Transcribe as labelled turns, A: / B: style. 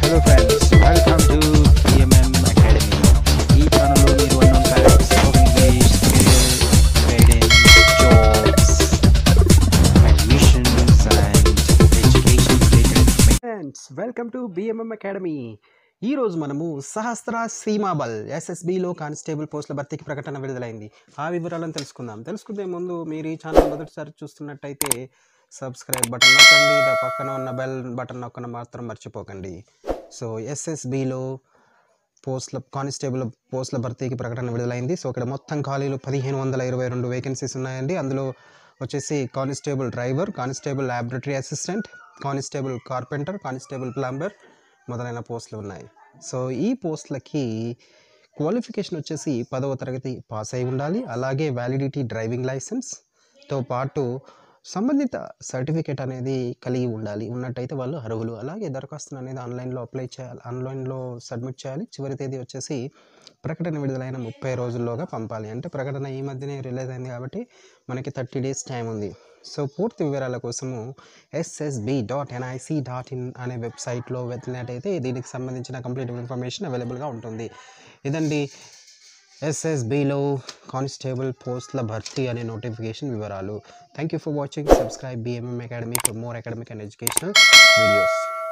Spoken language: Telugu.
A: hello friends welcome to PMM academy ఈ ఛానల్లో మీరు అన్న facts of English skill trading jobs admissions and education related
B: friends welcome to BMM academy ఈరోజు మనము సహస్ర సీమాబల్ ఎస్ఎస్బిలో కానిస్టేబుల్ పోస్టుల భర్తీకి ప్రకటన విడుదలైంది ఆ వివరాలను తెలుసుకుందాం తెలుసుకునే ముందు మీరు ఈ ఛానల్ మొదటిసారి చూస్తున్నట్టయితే సబ్స్క్రైబ్ బటన్ నొక్కండి దా పక్కన ఉన్న బెల్ బటన్ నొక్కన మాత్రం మర్చిపోకండి సో ఎస్ఎస్బిలో పోస్టుల కానిస్టేబుల్ పోస్టుల భర్తీకి ప్రకటన విడుదలైంది సో ఇక్కడ మొత్తం ఖాళీలు పదిహేను వందల ఇరవై రెండు వేకెన్సీస్ ఉన్నాయండి అందులో వచ్చేసి constable driver constable laboratory assistant constable carpenter constable plumber మొదలైన పోస్టులు ఉన్నాయి సో ఈ పోస్టులకి క్వాలిఫికేషన్ వచ్చేసి పదవ తరగతి పాస్ అయి ఉండాలి అలాగే వ్యాలిడిటీ డ్రైవింగ్ లైసెన్స్తో పాటు సంబంధిత సర్టిఫికేట్ అనేది కలిగి ఉండాలి ఉన్నట్టయితే వాళ్ళు అర్హులు అలాగే దరఖాస్తును అనేది ఆన్లైన్లో అప్లై చేయాలి ఆన్లైన్లో సబ్మిట్ చేయాలి చివరి తేదీ వచ్చేసి ప్రకటన విడుదలైన ముప్పై రోజుల్లోగా పంపాలి అంటే ప్రకటన ఈ మధ్యనే రిలీజ్ అయింది కాబట్టి మనకి థర్టీ డేస్ టైం ఉంది సో పూర్తి వివరాల కోసము SSB dot NIC dot in అనే వెబ్సైట్లో వెళ్ళినట్టయితే దీనికి సంబంధించిన కంప్లీట్ ఇన్ఫర్మేషన్ అవైలబుల్గా ఉంటుంది ఇదండి ఎస్ఎస్బిలో కానిస్టేబుల్ పోస్టుల భర్తీ అనే నోటిఫికేషన్ వివరాలు thank you for watching subscribe BMM Academy for more academic and educational videos